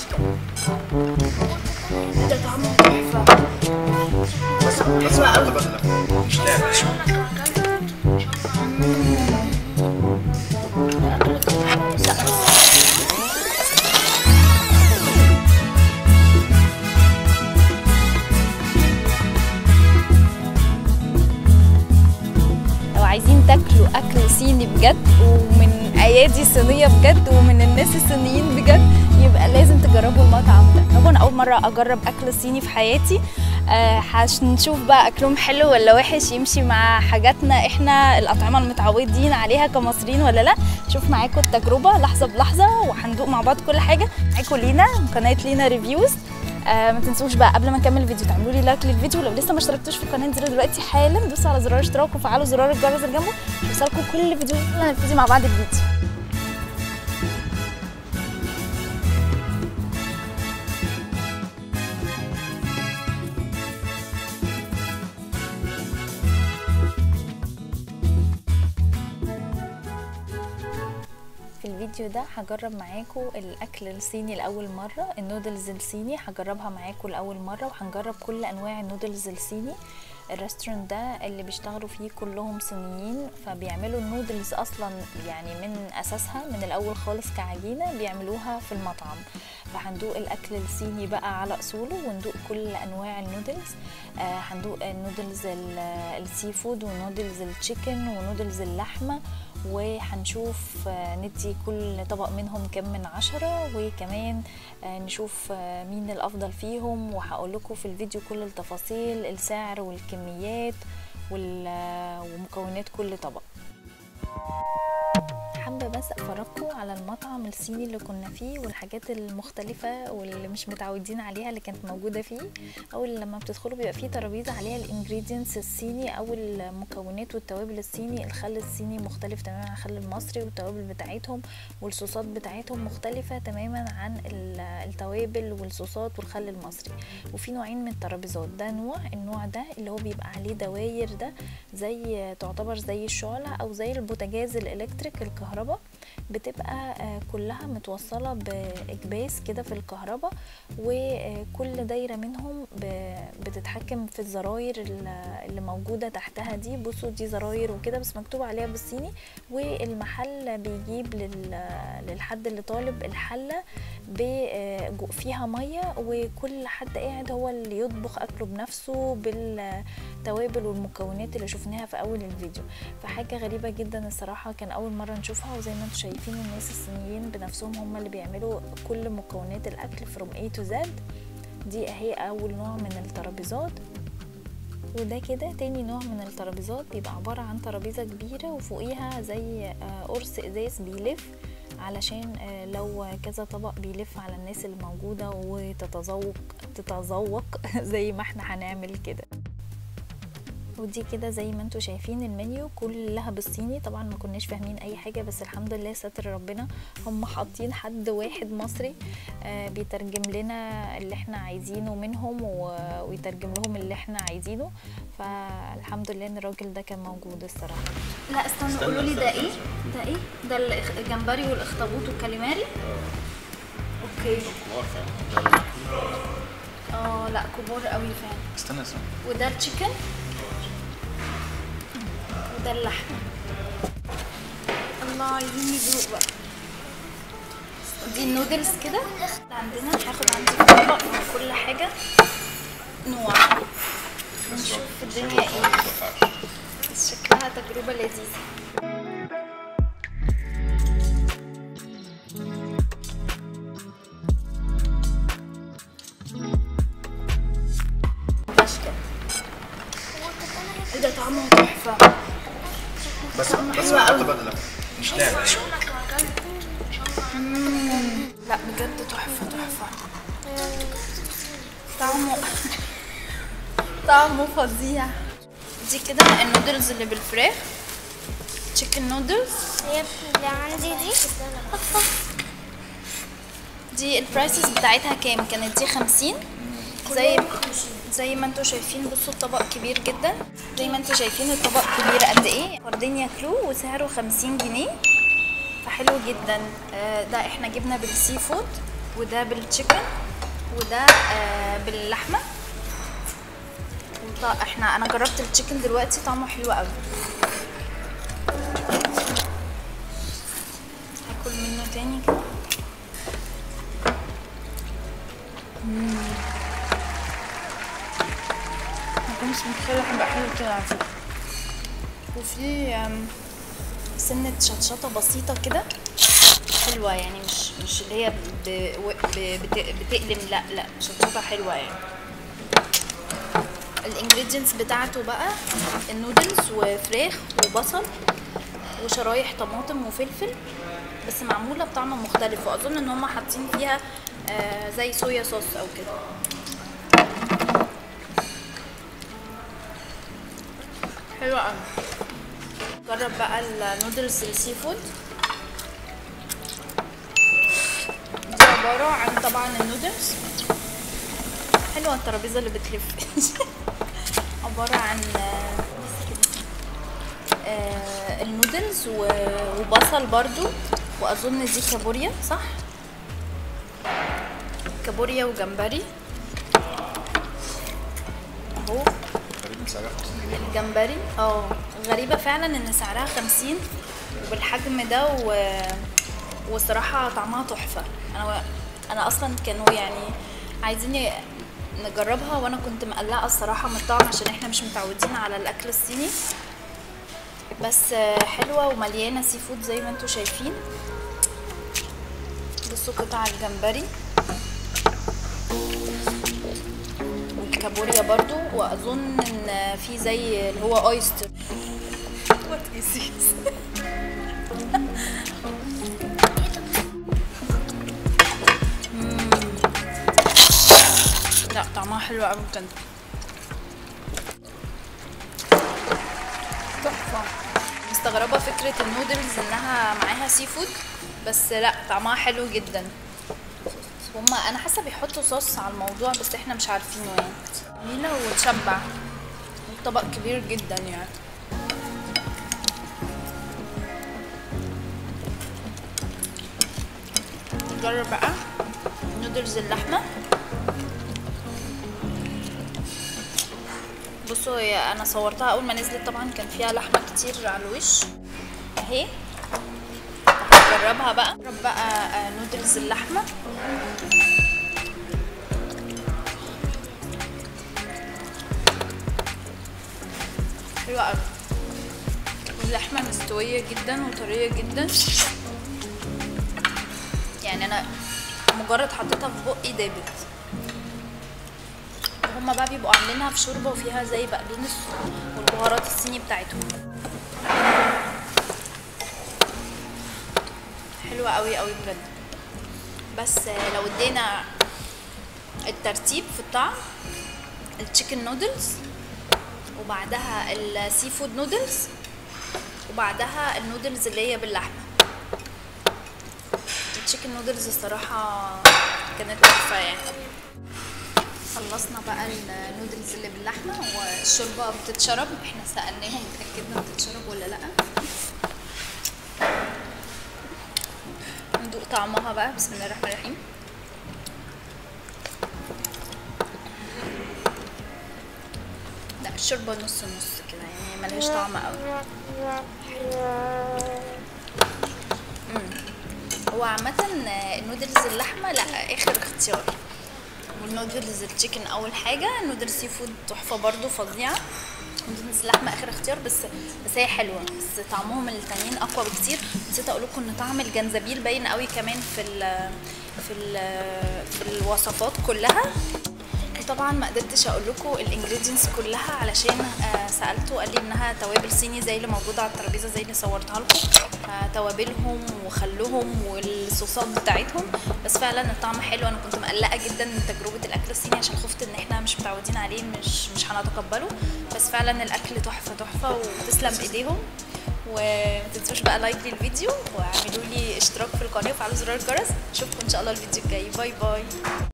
ده طعمه تحفة بس بس حط بدلة مش لعبة لو عايزين تاكلوا اكل صيني بجد ومن ايادي صينيه بجد ومن الناس الصينيين بجد يبقى لازم تجربوا المطعم ده انا اول مره اجرب اكل صيني في حياتي آه، هنشوف بقى اكلهم حلو ولا وحش يمشي مع حاجاتنا احنا الاطعمه المتعودين عليها كمصريين ولا لا شوف معاكم التجربه لحظه بلحظه وهندوق مع بعض كل حاجه معاكم لينا من قناه لينا ريفيوز آه ما تنسوش بقى قبل ما نكمل الفيديو تعملوا لي لايك للفيديو لو لسه ما اشتركتوش في القناه انزلوا دلوقتي حالا دوسوا على زرار اشتراك وفعلوا زرار الجرس اللي جنبه يوصلكم كل فيديو اللي هنبتدي مع بعض الفيديو في الفيديو ده هجرب معاكم الاكل الصيني لاول مره النودلز الصيني هجربها معاكم لاول مره وهنجرب كل انواع النودلز الصيني الريستورانت ده اللي بيشتغلوا فيه كلهم صينيين فبيعملوا النودلز اصلا يعني من اساسها من الاول خالص كعجينه بيعملوها في المطعم فهندوق الاكل الصيني بقى على اصوله وندوق كل انواع النودلز آه هندوق النودلز ال- السي فود ونودلز التشيكن ونودلز اللحمه وهنشوف آه، ندي كل طبق منهم كم من عشرة وكمان آه، نشوف آه، مين الأفضل فيهم وهقول لكم في الفيديو كل التفاصيل السعر والكميات وال- آه، ومكونات كل طبق حابة بس أفرجكم على المطعم الصيني اللي كنا فيه والحاجات المختلفة واللي مش متعودين عليها اللي كانت موجودة فيه أول لما بتدخلوا بيبقى فيه ترابيزة عليها الانجريدينتس الصيني أو المكونات والتوابل الصيني الخل الصيني مختلف تماما عن الخل المصري والتوابل بتاعتهم والصوصات بتاعتهم مختلفة تماما عن ال- التوابل والصوصات والخل المصري وفي نوعين من الترابيزات ده نوع النوع ده اللي هو بيبقى عليه دواير ده زي تعتبر زي الشعلة أو زي البوتاجاز الإلكتريك الكهرباء بتبقى آه، كلها متوصلة بإكباس كده في الكهرباء وكل دايرة منهم ب- بتتحكم في الزراير ال- اللي موجودة تحتها دي بصوا دي زراير وكده بس مكتوب عليها بالصيني والمحل بيجيب لل- للحد اللي طالب الحلة ب- آه، جو- فيها مية وكل حد قاعد هو اللي يطبخ أكله بنفسه بالتوابل والمكونات اللي شفناها في أول الفيديو فحاجة غريبة جدا الصراحة كان أول مرة نشوفها وزي ما انتم شايفين الناس الصينيين بنفسهم هم اللي بيعملوا كل مكونات الأكل from A to Z دي اهي أول نوع من الترابيزات وده كده تاني نوع من الترابيزات بيبقى عبارة عن ترابيزة كبيرة وفوقيها زي آه، قرص ازاز بيلف علشان آه، لو كذا طبق بيلف على الناس اللي موجودة وتتذوق تتذوق زي ما احنا هنعمل كده ودي كده زي ما انتوا شايفين المنيو كلها بالصيني طبعا ما كناش فاهمين اي حاجه بس الحمد لله ستر ربنا هم حاطين حد واحد مصري آه بيترجم لنا اللي احنا عايزينه منهم و- ويترجم لهم اللي احنا عايزينه فالحمد لله ان الراجل ده كان موجود الصراحه لا استنى استنى، قولوا لي ده استنى. ايه ده ايه ده الإخ- الجمبري والاخطبوط والكاليماري اوكي كبار فعلا اه لا كبار قوي فعلا استنى استنى وده التشيكن وده اللحمه الله عايزين ندوق بقى دي النودلز كده عندنا هاخد عندي في طبق من كل حاجه نوع نشوف الدنيا ايه بس شكلها تجربه لذيذه بشكل ايه ده طعمه تحفه بس بس حلوة حط أوي. بدلة مش لعبة لا بجد تحفة تحفة طعمه طعمه فظيع دي كده النودلز اللي بالفراخ تشيكن نودلز هي اللي عندي دي دي البرايسز بتاعتها كام كانت دي خمسين زي زي ما انتوا شايفين بصوا الطبق كبير جدا زي ما انتوا شايفين الطبق كبير قد ايه فردين ياكلوه وسعره خمسين جنيه فحلو جدا آه، ده احنا جبنا بالسي فود وده بالتشيكن وده آه باللحمه وط- احنا انا جربت التشيكن دلوقتي طعمه حلو قوي هاكل منه تاني كده ما كنتش متخيله هيبقى حلو كده على فكره وفي آم، سنة شطشطة بسيطة كده حلوة يعني مش مش اللي هي ب... ب... بت... بتقلم لا لا شطشطة حلوة يعني الانجريدينتس بتاعته بقى النودلز وفراخ وبصل وشرايح طماطم وفلفل بس معمولة بطعم مختلف واظن ان هم حاطين فيها آه زي صويا صوص او كده حلوة قوي جرب بقى النودلز السي فود دي عبارة عن طبعا النودلز حلوة الترابيزة اللي بتلف عبارة عن آه، آه، النودلز و- وبصل برضو واظن دي كابوريا صح كابوريا وجمبري اهو تقريبا سعرها 50 جنيه الجمبري اه غريبة فعلا ان سعرها خمسين وبالحجم ده و... وصراحة طعمها تحفة انا انا اصلا كانوا يعني عايزين نجربها وانا كنت مقلقة الصراحة من الطعم عشان احنا مش متعودين على الاكل الصيني بس آه، حلوة ومليانة سي فود زي ما انتوا شايفين بصوا قطع الجمبري والكابوريا برضو واظن ان في زي اللي هو اويستر وات از لا طعمها حلو قوي بجد تحفه مستغربه فكره النودلز انها معاها سي فود بس لا طعمها حلو جدا هما انا حاسه بيحطوا صوص على الموضوع بس احنا مش عارفينه يعني جميله وتشبع طبق كبير جدا يعني نجرب بقى نودلز اللحمه بصوا هي انا صورتها اول ما نزلت طبعا كان فيها لحمه كتير على الوش اهي هجربها بقى نجرب بقى آه، نودلز اللحمه حلوة قوي اللحمة مستوية جدا وطرية جدا يعني انا مجرد حطيتها في بقي دابت هما بقى بيبقوا عاملينها في شوربة وفيها زي بقدونس والبهارات الصيني بتاعتهم حلوة قوي قوي بجد بس لو ادينا الترتيب في الطعم التشيكن نودلز وبعدها السي فود نودلز وبعدها النودلز اللي هي باللحمه التشيكن نودلز الصراحه كانت تحفه يعني خلصنا بقى النودلز اللي باللحمه والشوربه بتتشرب احنا سالناهم اتاكدنا بتتشرب ولا لا ندوق طعمها بقى بسم الله الرحمن الرحيم لا الشوربه نص نص كده يعني ملهاش طعم قوي هو عامة النودلز اللحمة لا آخر اختيار والنودلز التشيكن أول حاجة نودلز سي فود تحفة برضو فظيعة نودلز اللحمة آخر اختيار بس بس هي حلوة بس طعمهم التانيين أقوى بكتير نسيت أقول لكم إن طعم الجنزبيل باين قوي كمان في ال في ال في الوصفات كلها وطبعا ما قدرتش اقول لكم الانجريدينتس كلها علشان آه سالته قال لي انها توابل صيني زي اللي موجوده على الترابيزه زي اللي صورتها لكم آه توابلهم وخلهم والصوصات بتاعتهم بس فعلا الطعم حلو انا كنت مقلقه جدا من تجربه الاكل الصيني عشان خفت ان احنا مش متعودين عليه مش مش هنتقبله بس فعلا الاكل تحفه تحفه وتسلم ايديهم وما تنسوش بقى لايك للفيديو واعملوا لي اشتراك في القناه وفعلوا زرار الجرس اشوفكم ان شاء الله الفيديو الجاي باي باي